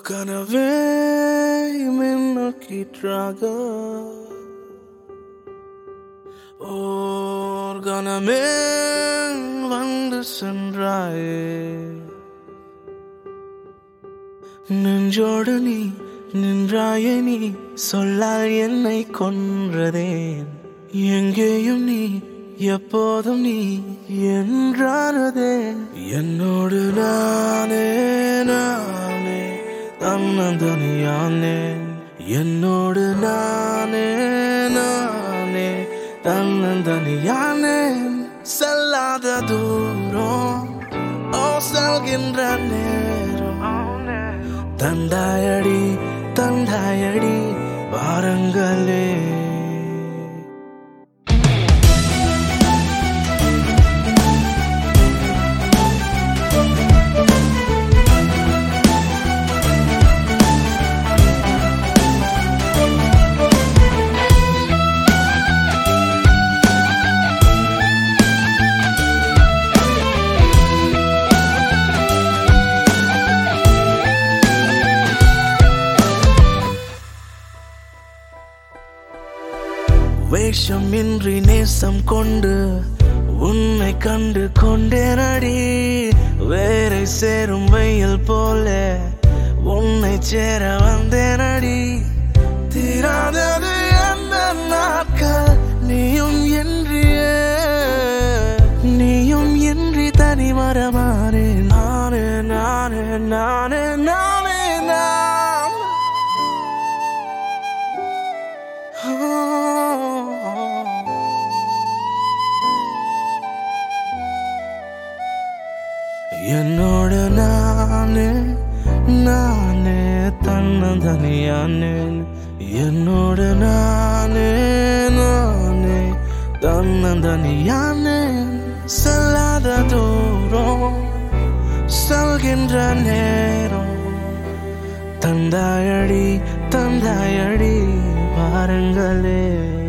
கனவே மின்னோக்கிற்றாக ஓர் கணமே வந்து சென்றாயே நெஞ்சோடு நீ நின்றாயே நீ சொல்லால் என்னை கொன்றதேன் எங்கேயும் நீ எப்போதும் நீ என்றானதே என்னோடு நானே நானே தன்னந்தனியானே என்னோடு நானே நானே தன்னந்தனியானே செல்லாத தூரம் ஓ செல்கின்ற நேரம் தந்தாயடி தந்தாயடி வாரங்களே வேஷமின்றி நேசம் கொண்டு உன்னை கண்டு கொண்டேனடி வேரை சேரும் வெயில் போல உன்னை சேர வந்தேனடி தீராதது அந்த நாட்கள் நீயும் என்றியே நீயும் இன்றி தனி மரமானே நானே நானே நானே நானே நான் என்னோட நானே நானே தன்னதனியானே என்னோட நானே நானே தன்னதனியானே செல்லாத தூரம் செல்கின்ற நேரம் தந்தாயடி தந்தாயடி பாருங்களே